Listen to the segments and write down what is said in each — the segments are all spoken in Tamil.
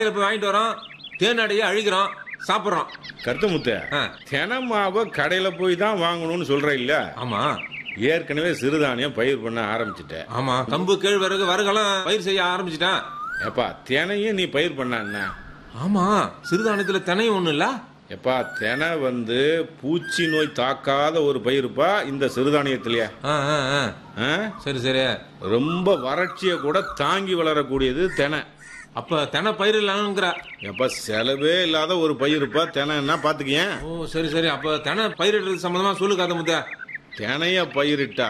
போய் வாங்கிட்டு வரோம் தேனாடையை அழிக்கிறோம் சாப்பிடுறோம் கருத்தமுத்த ஆ. தினமாவ கடையில போய் தான் வாங்கணும்னு சொல்ற இல்ல ஆமா ஏற்கனவே சிறுதானியம் பயிர் பண்ண ஆரம்பிச்சிட்டேன் ஆமா கம்பு கேழ்வரகு வரகெல்லாம் பயிர் செய்ய ஆரம்பிச்சிட்டான் ஏப்பா தினையும் நீ பயிர் பண்ண என்ன ஆமா சிறுதானியத்துல தினையும் ஒண்ணு இல்ல எப்பா தினை வந்து பூச்சி நோய் தாக்காத ஒரு பயிருப்பா இந்த சிறுதானியத்திலேயே ஆ, ஆ, ஆ. ஆ? சரி சரி ரொம்ப வறட்சியை கூட தாங்கி வளரக்கூடியது தினை அப்ப தெனை பயிர் இல்லங்கிற எப்ப செலவே இல்லாத ஒரு பயிருப்பா தினைன்னா பாத்துக்கேன் ஓ சரி சரி அப்ப தெனை பயிரிடுறது சம்பந்தமா சொல்லு காத முத்த தினைய பயிரிட்டா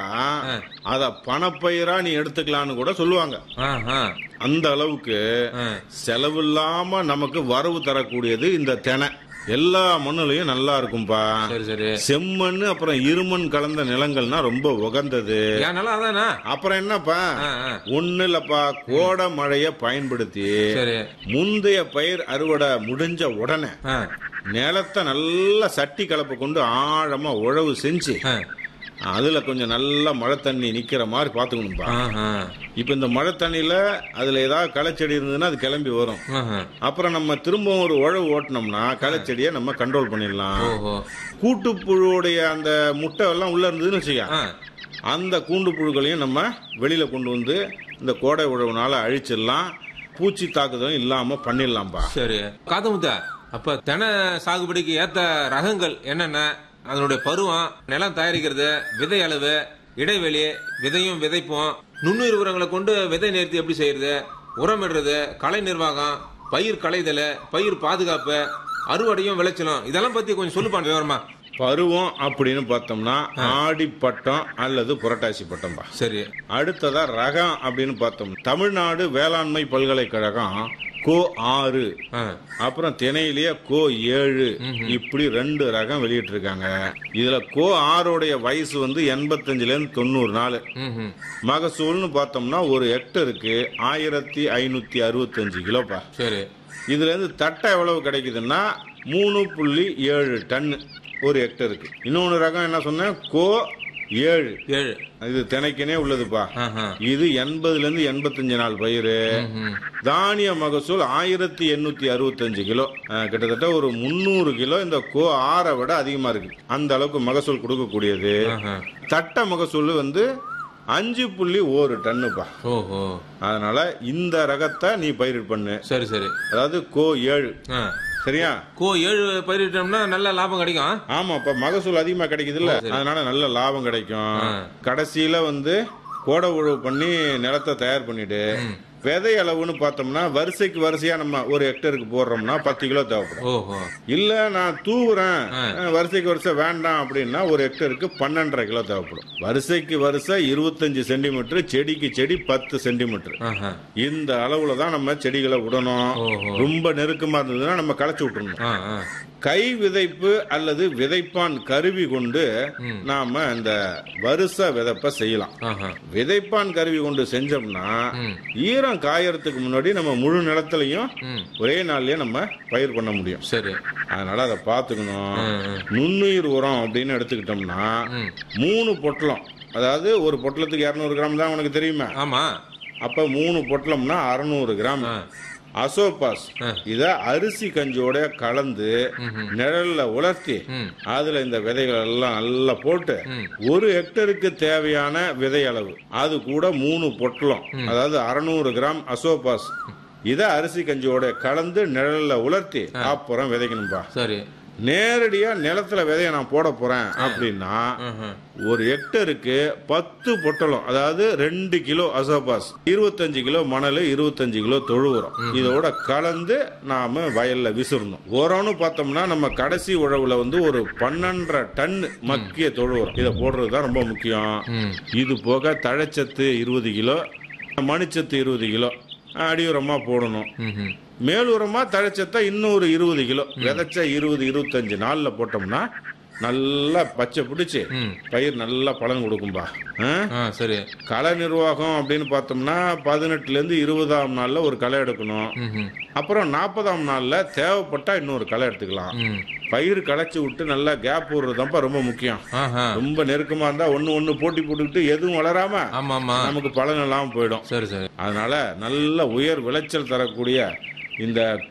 அத பணப்பயிரா நீ எடுத்துக்கலாம்னு கூட சொல்லுவாங்க ஆ, ஆ, அந்த அளவுக்கு ஆ. செலவில்லாம நமக்கு வரவு தரக்கூடியது இந்த தினை எல்லா மண்ணுலயும் நல்லா இருக்கும்பா சரி சரி செம்மண் அப்புறம் இருமண் கலந்த நிலங்கள்னா ரொம்ப உகந்தது ஏன் நல்லா அதானா அப்புறம் என்னப்பா ஆ, ஆ. ஒண்ணு இல்லப்பா கோடை மழைய பயன்படுத்தி சரி முந்தைய பயிர் அறுவடை முடிஞ்ச உடனே ஆ, நிலத்தை நல்லா சட்டி கலப்பை கொண்டு ஆழமா உழவு செஞ்சு ஆ, அதுல கொஞ்சம் நல்லா மழை தண்ணி நிக்கிற மாதிரி பாத்துக்கணும்பா ஆ, ஆ. இப்ப இந்த மழை தண்ணியில அதுல ஏதாவது களைச்செடி இருந்ததுன்னா அது கிளம்பி வரும் ஆஹா. அப்புறம் நம்ம திரும்பவும் ஒரு உழவு ஓட்டினோம்னா களைச்செடியை நம்ம கண்ட்ரோல் பண்ணிடலாம் ஓஹோ கூட்டுப்புழுவுடைய அந்த முட்டை எல்லாம் உள்ள இருந்ததுன்னு வச்சுக்க ஆ, அந்த கூண்டு புழுக்களையும் நம்ம வெளியில கொண்டு வந்து இந்த கோடை உழவுனால அழிச்சிடலாம் பூச்சி தாக்குதலும் இல்லாம பண்ணிடலாம்பா சரி காதமுத்த அப்ப தெனை சாகுபடிக்கு ஏத்த ரகங்கள் என்னென்ன அதனுடைய பருவம் நிலம் தயாரிக்கிறது விதை அளவு இடைவெளி விதையும் விதைப்பும் நுண்ணுயிர் உரங்களை கொண்டு விதை நேர்த்தி எப்படி செய்யறது உரமிடுறது களை நிர்வாகம் பயிர் களைதல் பயிர் பாதுகாப்பு அறுவடையும் விளைச்சலும் இதெல்லாம் பத்தி கொஞ்சம் சொல்லுப்பான் விவரமா பருவம் அப்படின்னு பார்த்தோம்னா ஆடி பட்டம் அல்லது புரட்டாசி பட்டம்பா சரி அடுத்ததா ரகம் அப்படின்னு பார்த்தோம் தமிழ்நாடு வேளாண்மை பல்கலைக்கழகம் கோ ஆறு ஆ, அப்புறம் திணையிலேயே கோ ஏழு இப்படி ரெண்டு ரகம் வெளியிட்டு இருக்காங்க இதுல கோ ஆறுடைய வயசு வந்து எண்பத்தஞ்சுல இருந்து தொண்ணூறு நாள் ம்ஹும். மகசூல்னு பார்த்தோம்னா ஒரு ஹெக்டருக்கு ஆயிரத்தி ஐநூத்தி அறுபத்தஞ்சு கிலோப்பா சரி இதுல இருந்து தட்டை எவ்வளவு கிடைக்குதுன்னா மூணு புள்ளி ஏழு டன் ஒரு ஹெக்டருக்கு இன்னொன்னு ரகம் என்ன சொன்னேன் கோ ஏழு ஏழு இது திணைக்கனே உள்ளதுப்பா ஆஹா. இது எண்பதுல இருந்து எண்பத்தஞ்சு நாள் பயிர் ம்ஹும். தானிய மகசூல் ஆயிரத்தி எண்ணூத்தி அறுபத்தஞ்சு கிலோ அஹ், கிட்டத்தட்ட ஒரு முந்நூறு கிலோ இந்த கோ ஆறை விட அதிகமா இருக்கு அந்த அளவுக்கு மகசூல் கொடுக்கக்கூடியது ஆஹா. தட்ட மகசூல் வந்து அஞ்சு புள்ளி ஒரு டன்னுப்பா ஓஹோ அதனால இந்த ரகத்தை நீ பயிர் பண்ணு சரி சரி அதாவது கோ ஏழு ஆ. சரியா கோ ஏழு பயிரிட்டோம்னா நல்ல லாபம் கிடைக்கும் ஆமா இப்ப மகசூல் அதிகமா கிடைக்குதுல்ல அதனால நல்ல லாபம் கிடைக்கும் ஆ. கடைசியில வந்து கோடை உழவு பண்ணி நிலத்தை தயார் பண்ணிட்டு விதை அளவுன்னு பார்த்தோம்னா வரிசைக்கு வரிசையா நம்ம ஒரு ஹெக்டருக்கு போடுறோம்னா பத்து கிலோ தேவைப்படும் ஓஹோ இல்ல நான் தூவுறேன் அஹ், வரிசைக்கு வரிசை வேண்டாம் அப்படின்னா ஒரு ஹெக்டருக்கு பன்னெண்டரை கிலோ தேவைப்படும் வரிசைக்கு வரிசை இருபத்தஞ்சு சென்டிமீட்டர் செடிக்கு செடி பத்து சென்டிமீட்டர் ஆஹா. இந்த அளவுல தான் நம்ம செடிகளை விடணும் ஓஹோ. ரொம்ப நெருக்கமா இருந்ததுன்னா நம்ம களைச்சு விட்டுறணும் ஆ, ஆ. கை விதைப்பு அல்லது விதைப்பான் கருவி கொண்டு நாம இந்த வருஷ விதைப்ப செய்யலாம் ஆஹா. விதைப்பான் கருவி கொண்டு செஞ்சோம்னா ம். ஈரம் காயறதுக்கு முன்னாடி நம்ம முழு நிலத்திலையும் ம். ஒரே நாள்லயே நம்ம பயிர் பண்ண முடியும் சரி அதனால அதை பார்த்துக்கணும் ம், ம். நுண்ணுயிர் உரம் அப்படின்னு எடுத்துக்கிட்டோம்னா ம். மூணு பொட்டலம் அதாவது ஒரு பொட்டலத்துக்கு இரநூறு கிராம் தான் உனக்கு தெரியுமா ஆமா அப்ப மூணு பொட்டலம்னா அறுநூறு கிராம் ஆ. அசோபாஸ் இத அரிசி கஞ்சோட கலந்து நிழல்ல உலர்த்தி ம். அதுல இந்த விதைகள் எல்லாம் நல்லா போட்டு ம். ஒரு ஹெக்டருக்கு தேவையான விதை அளவு அது கூட மூணு பொட்டலம் அதாவது அறுநூறு கிராம் அசோபாஸ் இத அரிசி கஞ்சியோட கலந்து நிழல்ல உலர்த்தி அப்புறம் விதைக்கணும்பா சரி நேரடியா நிலத்துல விதைய நான் போட போறேன் அப்படின்னா ம்ஹும். ஒரு ஹெக்டருக்கு பத்து பொட்டலம் அதாவது ரெண்டு கிலோ அசோபாஸ் இருபத்தஞ்சு கிலோ மணல் இருபத்தஞ்சு கிலோ தொழு உரம் இதோட கலந்து நாம வயல்ல விசிறணும் உரம்னு பார்த்தோம்னா நம்ம கடைசி உழவுல வந்து ஒரு பன்னெண்டரை டன் மக்கிய தொழு உரம் இதை போடுறது தான் ரொம்ப முக்கியம் ம். இது போக தழைச்சத்து இருபது கிலோ மணிச்சத்து இருபது கிலோ அடி உரமா போடணும் ம்ஹும். மேலுரமா தழைச்சத்தை இன்னொரு இருபது கிலோ விதைச்ச இருபது இருபத்தஞ்சு நாள்ல போட்டோம்னா நல்லா பச்சை பிடிச்சி ம். பயிர் நல்லா பலன் கொடுக்கும்பா ஆ? ஆ சரி களை நிர்வாகம் அப்படின்னு பார்த்தோம்னா பதினெட்டுல இருந்து இருபதாம் நாள்ல ஒரு களை எடுக்கணும் ம்ஹும். அப்புறம் நாற்பதாம் நாள்ல தேவைப்பட்டா இன்னொரு களை எடுத்துக்கலாம் ம். பயிர் களைச்சி விட்டு நல்லா கேப் விடுறதுதான்ப்பா ரொம்ப முக்கியம் ஆஹா. ரொம்ப நெருக்கமா இருந்தா ஒண்ணு ஒண்ணு போட்டி போட்டுக்கிட்டு எதுவும் வளராம ஆமா ஆமா நமக்கு பலன் இல்லாம போயிடும் சரி சரி அதனால நல்ல உயர் விளைச்சல் தரக்கூடிய இந்த